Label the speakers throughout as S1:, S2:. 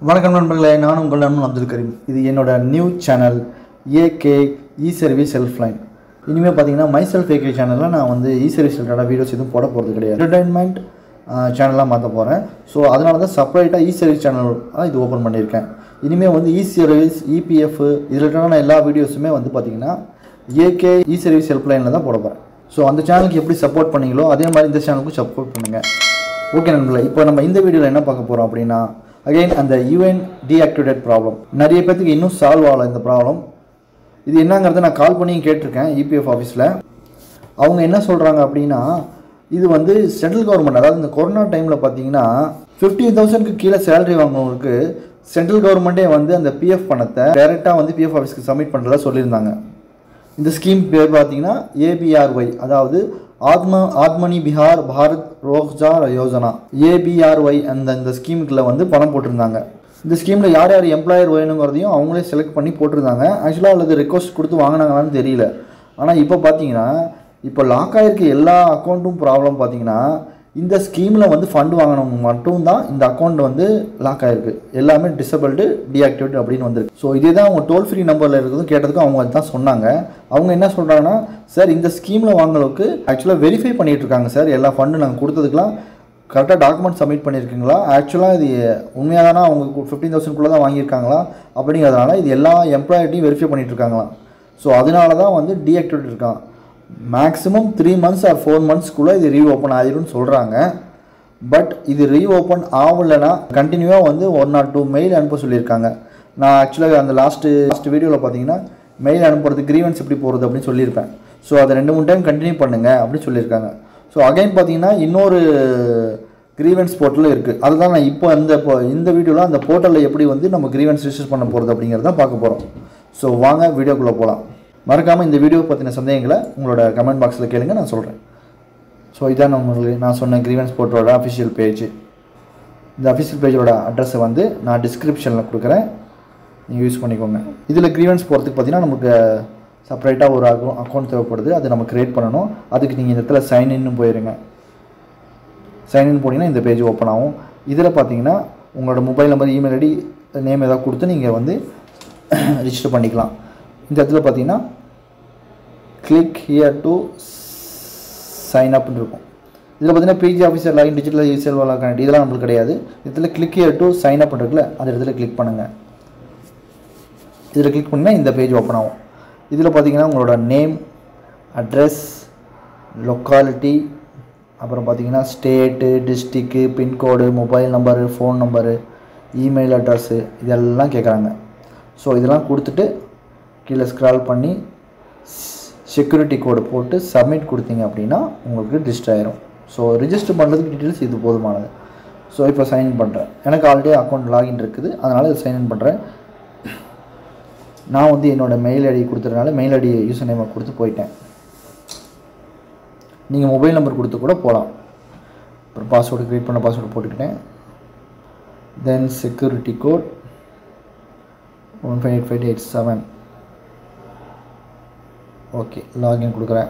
S1: வணக்கம் நண்பர்களே நான் உங்கள் நண்பன் அப்துல் கரீம் இது என்னோட new channel A K E service helpline இனிமேல் பார்த்தீங்கன்னா மை செல்ஃப் ஏகே சேனலில் நான் வந்து இ சர்வீஸ் ரிலேட்டடாக வீடியோஸ் எதுவும் போட போகிறது கிடையாது என்டர்டைன்மெண்ட் சேனலாக மாற்ற போகிறேன் ஸோ அதனால தான் செப்பரேட்டாக இ சர்வீஸ் சேனல் இது ஓப்பன் பண்ணியிருக்கேன் இனிமேல் வந்து இ சர்வீஸ் இபிஎஃப் இது ரிலேட்டடான எல்லா வீடியோஸுமே வந்து பார்த்தீங்கன்னா ஏகே இ சர்வீஸ் ஹெல்ப்லைனில் தான் போட போகிறேன் ஸோ அந்த சேனலுக்கு எப்படி சப்போர்ட் பண்ணீங்களோ அதே மாதிரி இந்த சேனலுக்கும் சப்போர்ட் பண்ணுங்கள் ஓகே நண்பர்களே இப்போ நம்ம இந்த வீடியோவில் என்ன பார்க்க போகிறோம் அப்படின்னா அகைன் அந்த யூஎன் டீஆக்டிவேட் ப்ராப்ளம் நிறைய பேர்த்துக்கு இன்னும் சால்வ் ஆகல இந்த ப்ராப்ளம் இது என்னங்கிறத நான் கால் பண்ணி கேட்டிருக்கேன் இபிஎஃப் ஆஃபீஸில் அவங்க என்ன சொல்கிறாங்க அப்படின்னா இது வந்து சென்ட்ரல் கவர்மெண்ட் அதாவது இந்த கொரோனா டைமில் பார்த்தீங்கன்னா ஃபிஃப்டி தௌசண்ட்க்கு கீழே சேலரி வாங்குறவங்களுக்கு சென்ட்ரல் கவர்மெண்ட்டே வந்து அந்த பிஎஃப் பணத்தை டைரெக்டாக வந்து பிஎஃப் ஆஃபீஸ்க்கு சப்மிட் பண்ணுறதா சொல்லியிருந்தாங்க இந்த ஸ்கீம் பேர் பார்த்தீங்கன்னா ஏபிஆர்ஒய் அதாவது ஆத்ம ஆத்மனி பிஹார் பாரத் ரோஜார் யோஜனா ஏபிஆர்ஒய் அந்த இந்த ஸ்கீமுக்குள்ள வந்து பணம் போட்டிருந்தாங்க இந்த ஸ்கீமில் யார் யார் எம்ப்ளாயர் வேணுங்கிறதையும் அவங்களே செலக்ட் பண்ணி போட்டிருந்தாங்க ஆக்சுவலாக அல்லது ரெக்வஸ்ட் கொடுத்து வாங்கினாங்களான்னு தெரியல ஆனால் இப்போ பார்த்தீங்கன்னா இப்போ லாக் ஆகிருக்க எல்லா அக்கௌண்ட்டும் ப்ராப்ளம் பார்த்தீங்கன்னா இந்த ஸ்கீமில் வந்து ஃபண்ட் வாங்கினவங்க மட்டும்தான் இந்த அக்கௌண்ட் வந்து லாக் ஆகிருக்கு எல்லாமே டிசபிள்டு டீஆக்டிவேட் அப்படின்னு வந்திருக்கு ஸோ இதே தான் அவங்க டோல் ஃப்ரீ நம்பரில் இருக்கிறதும் கேட்டதுக்கும் அவங்க தான் சொன்னாங்க அவங்க என்ன சொல்கிறாங்கன்னா சார் இந்த ஸ்கீமில் வாங்குறதுக்கு ஆக்சுவலாக வெரிஃபை பண்ணிட்டு இருக்காங்க சார் எல்லா ஃபண்டு நாங்கள் கொடுத்ததுக்கெலாம் கரெக்டாக டாக்குமெண்ட் சப்மிட் பண்ணியிருக்கீங்களா ஆக்சுவலாக இது உண்மையாக தானே அவங்க ஃபிஃப்டீன் தௌசண்ட்குள்ளே தான் வாங்கியிருக்காங்களா அப்படிங்கிறதுனால இது எல்லா எம்ப்ளாயிட்டையும் வெரிஃபை பண்ணிட்டு இருக்காங்களாம் ஸோ அதனால தான் வந்து டீஆக்டிவேட் இருக்கான் maximum three months or four மந்த்ஸ்க்குள்ளே இது ரீ ஓப்பன் ஆயிரும்னு சொல்கிறாங்க பட் இது ரீ ஓப்பன் ஆகலைன்னா கண்டினியூவாக வந்து ஒன் ஆர் டூ மெயில் அனுப்ப சொல்லியிருக்காங்க நான் ஆக்சுவலாக அந்த லாஸ்ட்டு லாஸ்ட் வீடியோவில் பார்த்தீங்கன்னா மெயில் அனுப்புறது கிரீவன்ஸ் எப்படி போகிறது அப்படின்னு சொல்லியிருப்பேன் ஸோ அதை ரெண்டு மூணு டைம் கண்டினியூ பண்ணுங்கள் அப்படின்னு சொல்லியிருக்காங்க ஸோ அகைன் பார்த்தீங்கன்னா இன்னொரு கிரீவன்ஸ் போர்ட்டலும் இருக்குது அதுதான் நான் இப்போ இந்த இப்போ இந்த வீடியோவில் அந்த போர்ட்டலில் எப்படி வந்து நம்ம கிரீவன்ஸ் ரிஜிஸ்டர் பண்ண போகிறது அப்படிங்கிறத பார்க்க போகிறோம் ஸோ வாங்க வீடியோக்குள்ளே போகலாம் மறக்காமல் இந்த வீடியோ பற்றின சந்தேகங்களை உங்களோட கமெண்ட் பாக்ஸில் கேளுங்க நான் சொல்கிறேன் ஸோ இதான் உங்களுக்கு நான் சொன்ன கிரீவன்ஸ் போர்ட்டலோட அஃபிஷியல் பேஜ் இந்த அஃபிஷியல் பேஜோட அட்ரஸை வந்து நான் டிஸ்கிரிப்ஷனில் கொடுக்குறேன் நீங்கள் யூஸ் பண்ணிக்கோங்க இதில் கிரீவன்ஸ் போகிறதுக்கு பார்த்தீங்கன்னா நமக்கு செப்பரேட்டாக ஒரு அக்கௌ அக்கௌண்ட் தேவைப்படுது அதை நம்ம க்ரியேட் பண்ணணும் அதுக்கு நீங்கள் இந்த இடத்துல சைன்இன்னு போயிருங்க சைன்இன் போனீங்கன்னா இந்த பேஜ் ஓப்பன் ஆகும் இதில் பார்த்தீங்கன்னா உங்களோட mobile number email ID name ஏதாவது கொடுத்து நீங்கள் வந்து ரிஜிஸ்டர் பண்ணிக்கலாம் இந்த இடத்துல பார்த்தீங்கன்னா கிளிக் ஹியர் டு சைன் அப்னு இருக்கும் இதில் பார்த்தீங்கன்னா பிஜி ஆஃபீஸர் லாகின் டிஜிட்டல் யூசல் வாலா கனெக்ட் இதெல்லாம் நம்மளுக்கு கிடையாது இதில் click here to sign up இருக்குல்ல அந்த இடத்துல கிளிக் பண்ணுங்கள் இதில் கிளிக் பண்ணிங்கன்னா இந்த பேஜ் ஓப்பன் ஆகும் இதில் பார்த்தீங்கன்னா உங்களோட நேம் அட்ரஸ் லொக்காலிட்டி அப்புறம் பார்த்தீங்கன்னா state district pincode mobile number phone number email address இதெல்லாம் கேட்குறாங்க ஸோ இதெல்லாம் கொடுத்துட்டு கீழே ஸ்க்ரால் பண்ணி செக்யூரிட்டி கோடு போட்டு சப்மிட் கொடுத்தீங்க அப்படின்னா உங்களுக்கு ரிஜிஸ்டர் ஆயிரும் ஸோ ரிஜிஸ்டர் பண்ணுறதுக்கு டீட்டெயில்ஸ் இது போதுமானது ஸோ இப்போ சைன்இன் பண்ணுறேன் எனக்கு ஆல்ரெடி அக்கௌண்ட் லாகின் இருக்குது அதனால் இது சைன்இன் பண்ணுறேன் நான் வந்து என்னோடய மெயில் ஐடி கொடுத்துறதுனால மெயில் ஐடி யூசர் நேமை கொடுத்து போயிட்டேன் நீங்கள் மொபைல் நம்பர் கொடுத்து கூட போகலாம் அப்புறம் பாஸ்வேர்டு க்ரியேட் பண்ண பாஸ்வேர்டு போட்டுக்கிட்டேன் then security code one five eight five eight seven okay login கொடுக்குறேன்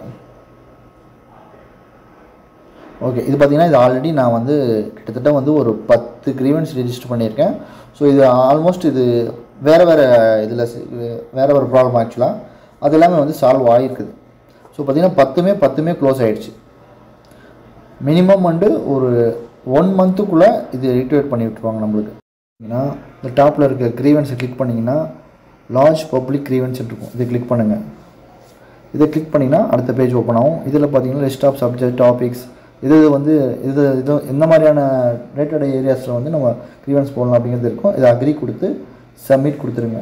S1: ஓகே இது பார்த்தீங்கன்னா இது ஆல்ரெடி நான் வந்து கிட்டத்தட்ட வந்து ஒரு பத்து க்ரீவன்ஸ் ரெஜிஸ்டர் பண்ணியிருக்கேன் ஸோ இது ஆல்மோஸ்ட் இது வேறு வேறு இதில் வேறு வேறு ப்ராப்ளம் ஆக்சுவலாக அது எல்லாமே வந்து சால்வ் ஆகிருக்குது ஸோ பார்த்திங்கன்னா பத்துமே பத்துமே க்ளோஸ் ஆகிடுச்சு மினிமம் வந்து ஒரு ஒன் மந்த்துக்குள்ளே இது ரீட்வேட் பண்ணி விட்ருவாங்க நம்மளுக்கு ஏன்னா இந்த டாப்பில் இருக்க க்ரீவன்ஸை கிளிக் பண்ணிங்கன்னா லார்ஜ் பப்ளிக் க்ரீவன்ஸ் இருக்கும் இதை கிளிக் பண்ணுங்கள் இதை கிளிக் பண்ணிங்கன்னா அடுத்த பேஜ் ஓப்பன் ஆகும் இதில் பார்த்தீங்கன்னா லிஸ்ட் ஆஃப் சப்ஜெக்ட் டாபிக்ஸ் இது வந்து இது இது எந்த மாதிரியான ரிலேட்டட் ஏரியாஸில் வந்து நம்ம க்ரீவன்ஸ் போடலாம் அப்படிங்கிறது இருக்கும் இதை அக்ரி கொடுத்து சப்மிட் கொடுத்துருங்க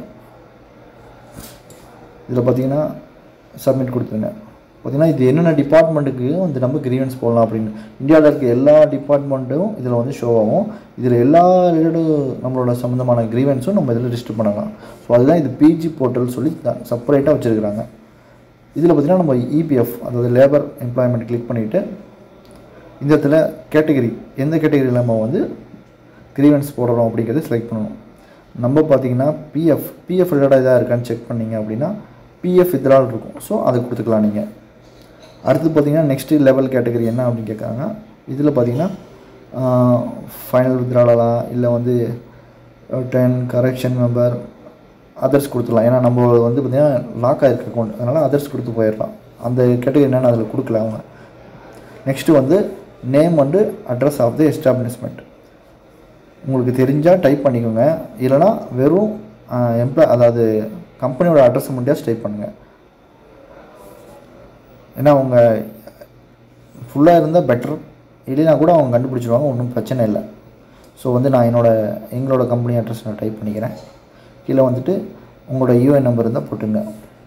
S1: இதில் பார்த்தீங்கன்னா சப்மிட் கொடுத்துருங்க பார்த்தீங்கன்னா இது என்னென்ன டிபார்ட்மெண்ட்டுக்கு வந்து நம்ம கிரீவன்ஸ் போடலாம் அப்படின்னு இந்தியாவில் இருக்க எல்லா டிபார்ட்மெண்ட்டும் இதில் வந்து ஷோ ஆகும் இதில் எல்லா ரிலேட்டட் நம்மளோட சம்மந்தமான கிரீவன்ஸும் நம்ம இதில் ரிஜிஸ்டர் பண்ணலாம் ஸோ அதுதான் இது பிஜி போர்ட்டல் சொல்லி செப்பரேட்டாக வச்சுருக்கிறாங்க இதில் பார்த்திங்கன்னா நம்ம இபிஎஃப் அதாவது லேபர் எம்ப்ளாய்மெண்ட் கிளிக் பண்ணிவிட்டு இந்த இடத்துல கேட்டகரி எந்த கேட்டகரியில் நம்ம வந்து கிரீவன்ஸ் போடுறோம் அப்படிங்கிறத செலக்ட் பண்ணணும் நம்ம பார்த்திங்கன்னா பிஎஃப் பிஎஃப் ரிலேட்டாக இதாக இருக்கான்னு செக் பண்ணிங்க அப்படின்னா பிஎஃப் வித்ரால் இருக்கும் ஸோ அதை கொடுத்துக்கலாம் நீங்கள் அடுத்து பார்த்தீங்கன்னா நெக்ஸ்ட்டு லெவல் கேட்டகரி என்ன அப்படின்னு கேட்குறாங்க இதில் பார்த்தீங்கன்னா ஃபைனல் வித்ராலா இல்லை வந்து டென் கரெக்ஷன் மெம்பர் அதர்ஸ் கொடுத்துடலாம் ஏன்னா நம்ம வந்து பார்த்திங்கன்னா லாக் ஆகிருக்கு அக்கௌண்ட் அதனால் அதர்ஸ் கொடுத்து போயிடலாம் அந்த கேட்டகரி என்னென்னு அதில் கொடுக்கல அவங்க நெக்ஸ்ட்டு வந்து நேம் வந்து அட்ரஸ் ஆஃப் தி எஸ்டாப்ளிஷ்மெண்ட் உங்களுக்கு தெரிஞ்சால் டைப் பண்ணிக்கோங்க இல்லைனா வெறும் எம்ப்ளாய் அதாவது கம்பெனியோட அட்ரஸ் மட்டும் டைப் பண்ணுங்கள் ஏன்னா அவங்க ஃபுல்லாக இருந்தால் பெட்டர் இல்லைனா கூட அவங்க கண்டுபிடிச்சிருவாங்க ஒன்றும் பிரச்சனை இல்லை ஸோ வந்து நான் என்னோட எங்களோட கம்பெனி அட்ரஸ் நான் டைப் பண்ணிக்கிறேன் கீழே வந்துட்டு உங்களோட யூஎன் நம்பர் இருந்தால் போட்டுங்க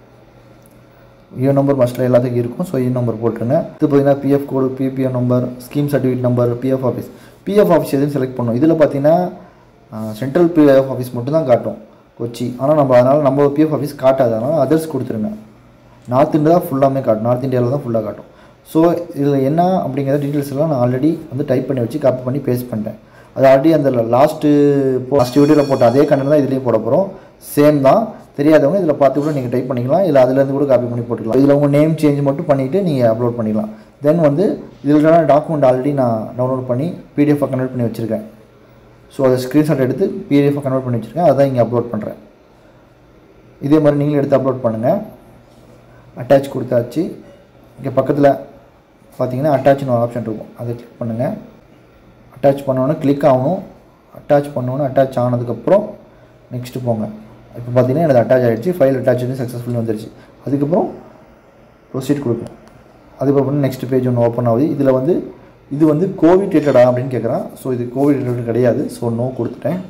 S1: யூஎன் நம்பர் மஸ்ட்டில் எல்லாத்துக்கும் இருக்கும் ஸோ யூ நம்பர் போட்டுருங்க இது பார்த்தீங்கன்னா PF code PPF number scheme certificate number PF office PF office எதுவும் செலக்ட் பண்ணும் இதில் பார்த்தீங்கன்னா சென்ட்ரல் பிஎஃப் ஆஃபீஸ் மட்டும் தான் காட்டும் கொச்சி ஆனால் நம்ம அதனால் நம்ம பிஎஃப் ஆஃபீஸ் காட்டாது அதனால் அதர்ஸ் கொடுத்துருங்க நார்த் இந்தியா தான் ஃபுல்லாமே காட்டும் நார்த் இந்தியாவில் தான் ஃபுல்லாக காட்டும் ஸோ இதில் என்ன அப்படிங்கிற டீட்டெயில்ஸ் எல்லாம் நான் ஆல்ரெடி வந்து டைப் பண்ணி வச்சு காப்பி பண்ணி பேஸ்ட் பண்ணிட்டேன் அது ஆல்ரெடி அந்த லாஸ்ட்டு லாஸ்ட் வீடியோவில் போட்ட அதே கண்டென்ட் தான் இதுலேயும் போட போகிறோம் சேம் தான் தெரியாதவங்க இதில் பார்த்து கூட நீங்கள் டைப் பண்ணிக்கலாம் இல்லை அதுலேருந்து கூட காப்பி பண்ணி போட்டுக்கலாம் இதில் உங்கள் நேம் சேஞ்ச் மட்டும் பண்ணிவிட்டு நீங்கள் அப்லோட் பண்ணிக்கலாம் தென் வந்து இதுக்கான டாக்குமெண்ட் ஆல்ரெடி நான் டவுன்லோட் பண்ணி பிடிஎஃபாக கன்வெர்ட் பண்ணி வச்சுருக்கேன் ஸோ அதை ஸ்க்ரீன்ஷாட் எடுத்து பிடிஎஃபாக கன்வெர்ட் பண்ணி வச்சுருக்கேன் அதான் இங்கே அப்லோட் பண்ணுறேன் இதே மாதிரி நீங்களும் எடுத்து அப்லோட் பண்ணுங்கள் அட்டாச் கொடுத்தாச்சு இங்கே பக்கத்தில் பார்த்தீங்கன்னா அட்டாச்னு ஒரு ஆப்ஷன் இருக்கும் அதை கிளிக் பண்ணுங்கள் அட்டாச் பண்ணோன்னே கிளிக் ஆகணும் அட்டாச் பண்ணோன்னே அட்டாச் ஆனதுக்கப்புறம் நெக்ஸ்ட்டு போங்க இப்போ பார்த்தீங்கன்னா எனக்கு அட்டாச் ஆகிடுச்சு ஃபைல் அட்டாச் வந்து சக்ஸஸ்ஃபுல்லி வந்துருச்சு அதுக்கப்புறம் ப்ரொசீட் கொடுக்கணும் அதுக்கப்புறம் நெக்ஸ்ட் பேஜ் ஒன்று ஓப்பன் ஆகுது இதில் வந்து இது வந்து கோவிட் ரிலேட்டடா அப்படின்னு கேட்குறான் ஸோ இது கோவிட் ரிலேட்டட் கிடையாது ஸோ நோ கொடுத்துட்டேன்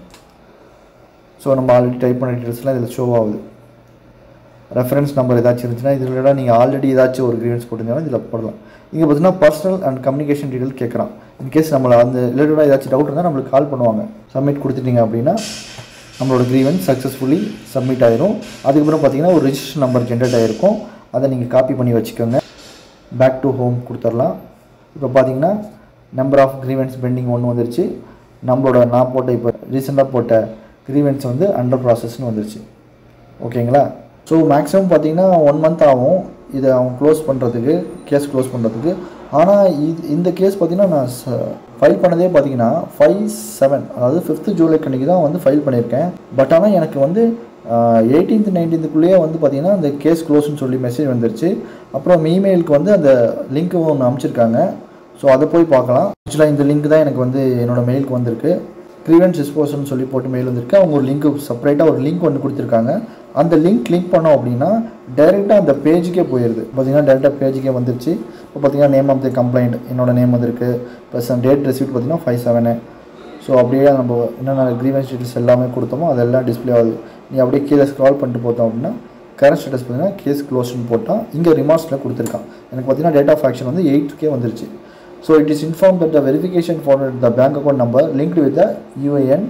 S1: ஸோ நம்ம ஆல்ரெடி டைப் பண்ண டீட்டெயில்ஸ்லாம் இதில் ஷோ ஆகுது ரெஃபரன்ஸ் நம்பர் ஏதாச்சும் இருந்துச்சுன்னா இதில் விட நீங்கள் ஆல்ரெடி ஏதாச்சும் ஒரு கிரீவன்ஸ் போட்டிருந்தீங்கன்னா இதில் போடலாம் இங்கே பார்த்தீங்கன்னா பர்சனல் அண்ட் கம்யூனிகேஷன் டீட்டெயில் கேட்குறான் இன்கேஸ் நம்மளை அந்த ரிலேட்டடாக ஏதாச்சும் டவுட் இருந்தால் நம்மளுக்கு கால் பண்ணுவாங்க சப்மிட் கொடுத்துட்டீங்க அப்படின்னா நம்மளோட கிரீவன்ஸ் சக்ஸஸ்ஃபுல்லி சப்மிட் ஆயிரும் அதுக்கப்புறம் பார்த்தீங்கன்னா ஒரு ரிஜிஸ்டர் நம்பர் ஜென்ரேட் ஆகிருக்கும் அதை நீங்கள் காப்பி பண்ணி வச்சுக்கோங்க பேக் டு ஹோம் கொடுத்துடலாம் இப்போ பார்த்தீங்கன்னா நம்பர் ஆஃப் கிரீவன்ஸ் பெண்டிங் ஒன்று வந்துருச்சு நம்மளோட நான் போட்ட இப்போ ரீசெண்டாக போட்ட கிரீவன்ஸ் வந்து அண்டர் ப்ராசஸ்னு வந்துருச்சு ஓகேங்களா ஸோ மேக்ஸிமம் பார்த்தீங்கன்னா ஒன் மந்த் ஆகும் இதை அவங்க க்ளோஸ் பண்ணுறதுக்கு கேஸ் க்ளோஸ் பண்ணுறதுக்கு ஆனால் இது இந்த கேஸ் பார்த்தீங்கன்னா நான் ஃபைல் பண்ணதே பார்த்தீங்கன்னா ஃபைவ் செவன் அதாவது ஃபிஃப்த்து ஜூலை கண்டிக்கு தான் வந்து ஃபைல் பண்ணியிருக்கேன் பட் ஆனால் எனக்கு வந்து எயிட்டீன்த் நைன்டீன்த்துக்குள்ளேயே வந்து பார்த்தீங்கன்னா அந்த கேஸ் க்ளோஸ்னு சொல்லி மெசேஜ் வந்துருச்சு அப்புறம் இமெயிலுக்கு வந்து அந்த லிங்க்கு ஒன்று அனுப்பிச்சிருக்காங்க ஸோ அதை போய் பார்க்கலாம் ஆக்சுவலாக இந்த லிங்க் தான் எனக்கு வந்து என்னோடய மெயிலுக்கு வந்திருக்கு க்ரீவன்ஸ் டிஸ்போசல்னு சொல்லி போட்டு மெயில் வந்திருக்கு அவங்க ஒரு லிங்க் செப்பரேட்டாக ஒரு லிங்க் ஒன்று கொடுத்துருக்காங்க அந்த லிங்க் கிளிக் பண்ணோம் அப்படின்னா டைரெக்டாக அந்த பேஜுக்கே போயிடுது பார்த்தீங்கன்னா டேரெக்டாக பேஜுக்கே வந்துருச்சு இப்போ பார்த்தீங்கன்னா நேம் ஆஃப் தி கம்ப்ளைண்ட் என்னோட நேம் வந்திருக்கு ப்ளஸ் டேட் ரெசிப்ட் பார்த்தீங்கன்னா ஃபைவ் செவனு ஸோ அப்படியே நம்ம என்னென்ன க்ரீவன்ஸ் டீட்டெயில்ஸ் எல்லாமே கொடுத்தோமோ அதெல்லாம் டிஸ்ப்ளே ஆகுது நீ அப்படியே கீழே ஸ்க்ரால் பண்ணிட்டு பார்த்தோம் அப்படின்னா கரண்ட் ஸ்டேட்டஸ் பார்த்தீங்கன்னா கேஸ் க்ளோஸ்னு போட்டால் இங்கே ரிமார்க்ஸில் கொடுத்துருக்கான் எனக்கு பார்த்தீங்கன்னா டேட் ஆஃப் ஆக்ஷன் வந்து எயிட்கே வந்துருச்சு so it is inform that the verification for the bank account number linked with the UAN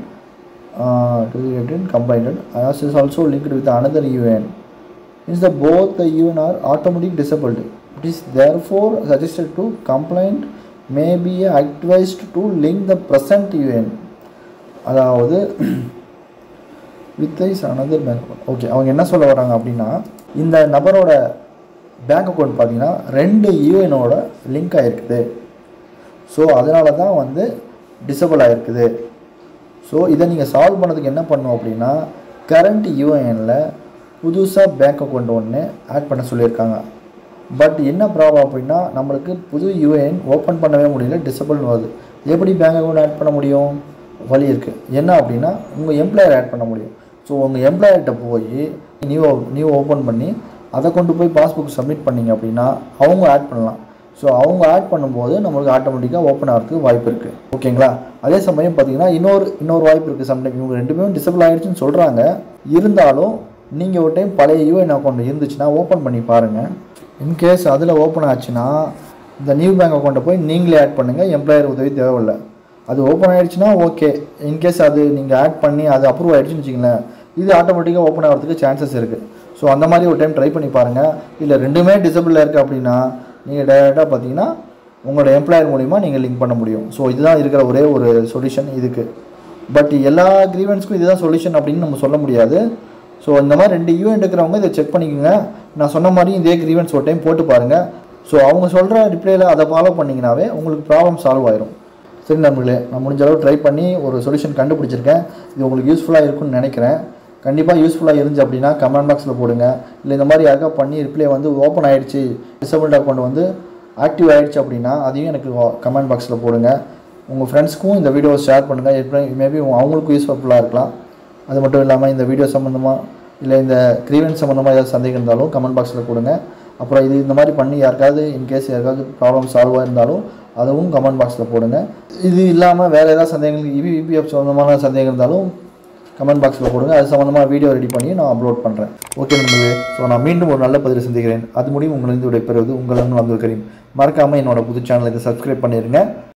S1: to the written combined as is also linked with another UN. Means the both the UN are automatically disabled. It is therefore suggested to complaint may be advised to link the present UN. அதாவது with is another bank account okay அவங்க என்ன சொல்ல வராங்க அப்படின்னா இந்த நபரோட bank account பார்த்தீங்கன்னா ரெண்டு யூஎனோட லிங்க் ஆகிருக்குது ஸோ அதனால தான் வந்து டிசபிள் ஆகிருக்குது ஸோ இதை நீங்கள் சால்வ் பண்ணதுக்கு என்ன பண்ணும் அப்படின்னா கரண்ட் யூஏஎனில் புதுசாக பேங்க் அக்கௌண்ட் ஒன்று ஆட் பண்ண சொல்லியிருக்காங்க பட் என்ன ப்ராப்ளம் அப்படின்னா நம்மளுக்கு புது யூஏஎன் ஓப்பன் பண்ணவே முடியல டிசபிள்னு வருது எப்படி பேங்க் அக்கௌண்ட் ஆட் பண்ண முடியும் வழி இருக்குது என்ன அப்படின்னா உங்கள் எம்ப்ளாயர் ஆட் பண்ண முடியும் ஸோ உங்கள் எம்ப்ளாயர்கிட்ட போய் நியூ நியூ ஓப்பன் பண்ணி அதை கொண்டு போய் பாஸ்புக் சப்மிட் பண்ணிங்க அப்படின்னா அவங்க ஆட் பண்ணலாம் ஸோ அவங்க ஆட் பண்ணும்போது நம்மளுக்கு ஆட்டோமேட்டிக்காக ஓப்பன் ஆகிறதுக்கு வாய்ப்பு இருக்குது ஓகேங்களா அதே சமயம் பார்த்தீங்கன்னா இன்னொரு இன்னொரு வாய்ப்பு இருக்குது சம்டைம் இவங்க ரெண்டுமே டிசபிள் ஆகிடுச்சுன்னு சொல்கிறாங்க இருந்தாலும் நீங்கள் ஒரு டைம் பழைய யூஎன் அக்கௌண்ட் இருந்துச்சுன்னா ஓப்பன் பண்ணி பாருங்கள் இன்கேஸ் அதில் ஓப்பன் ஆச்சுன்னா இந்த நியூ பேங்க் அக்கௌண்ட்டை போய் நீங்களே ஆட் பண்ணுங்கள் எம்ப்ளாயர் உதவி தேவையில்லை அது ஓப்பன் ஆகிடுச்சுன்னா ஓகே இன்கேஸ் அது நீங்கள் ஆட் பண்ணி அது அப்ரூவ் ஆகிடுச்சுன்னு வச்சிங்களேன் இது ஆட்டோமேட்டிக்காக ஓப்பன் ஆகிறதுக்கு சான்சஸ் இருக்குது ஸோ அந்த மாதிரி ஒரு டைம் ட்ரை பண்ணி பாருங்கள் இல்லை ரெண்டுமே டிசபிளாக இருக்குது அப்படின்னா நீங்கள் டேரெக்டாக பார்த்தீங்கன்னா உங்களோட எம்ப்ளாயர் மூலிமா நீங்கள் லிங்க் பண்ண முடியும் ஸோ இதுதான் இருக்கிற ஒரே ஒரு சொல்யூஷன் இதுக்கு பட் எல்லா க்ரீவன்ஸ்க்கும் இதுதான் சொல்யூஷன் அப்படின்னு நம்ம சொல்ல முடியாது ஸோ இந்த மாதிரி ரெண்டு யூஎன் இருக்கிறவங்க இதை செக் பண்ணிக்கோங்க நான் சொன்ன மாதிரி இதே க்ரீவன்ஸ் ஒரு டைம் போட்டு பாருங்கள் ஸோ அவங்க சொல்கிற ரிப்ளைல அதை ஃபாலோ பண்ணிங்கனாவே உங்களுக்கு ப்ராப்ளம் சால்வ் ஆயிரும் சரி நண்பர்களே நான் முடிஞ்ச அளவு ட்ரை பண்ணி ஒரு சொல்யூஷன் கண்டுபிடிச்சிருக்கேன் இது உங்களுக்கு யூஸ்ஃபுல்லாக இருக்கும்னு நினைக்கிறேன் கண்டிப்பாக யூஸ்ஃபுல்லாக இருந்துச்சு அப்படின்னா கமெண்ட் பாக்ஸில் போடுங்க இல்லை இந்த மாதிரி யாருக்கா பண்ணி ரிப்ளை வந்து ஓப்பன் ஆகிடுச்சு டிசபிள் அக்கௌண்ட் வந்து ஆக்டிவ் ஆகிடுச்சு அப்படின்னா அதையும் எனக்கு கமெண்ட் பாக்ஸில் போடுங்க உங்கள் ஃப்ரெண்ட்ஸ்க்கும் இந்த வீடியோவை ஷேர் பண்ணுங்கள் எப்படி மேபி அவங்களுக்கும் யூஸ்ஃபுல்லாக இருக்கலாம் அது மட்டும் இல்லாமல் இந்த வீடியோ சம்மந்தமாக இல்லை இந்த க்ரீவன்ஸ் சம்மந்தமாக ஏதாவது சந்தேகம் இருந்தாலும் கமெண்ட் பாக்ஸில் கொடுங்க அப்புறம் இது இந்த மாதிரி பண்ணி யாருக்காவது இன்கேஸ் யாருக்காவது ப்ராப்ளம் சால்வ் இருந்தாலும் அதுவும் கமெண்ட் பாக்ஸில் போடுங்க இது இல்லாமல் வேறு ஏதாவது சந்தேகங்கள் இவி இபிஎஃப் சம்மந்தமான சந்தேகம் இருந்தாலும் கமெண்ட் பாக்ஸில் போடுங்க அது சம்மந்தமாக வீடியோ ரெடி பண்ணி நான் அப்லோட் பண்ணுறேன் ஓகே நண்பர்களே ஸோ நான் மீண்டும் ஒரு நல்ல பதிவு சந்திக்கிறேன் அது முடியும் உங்களிருந்து விடைபெறுவது உங்களிடம் வந்து கரீம் மறக்காமல் என்னோட புது சேனலுக்கு சப்ஸ்கிரைப் பண்ணிடுங்க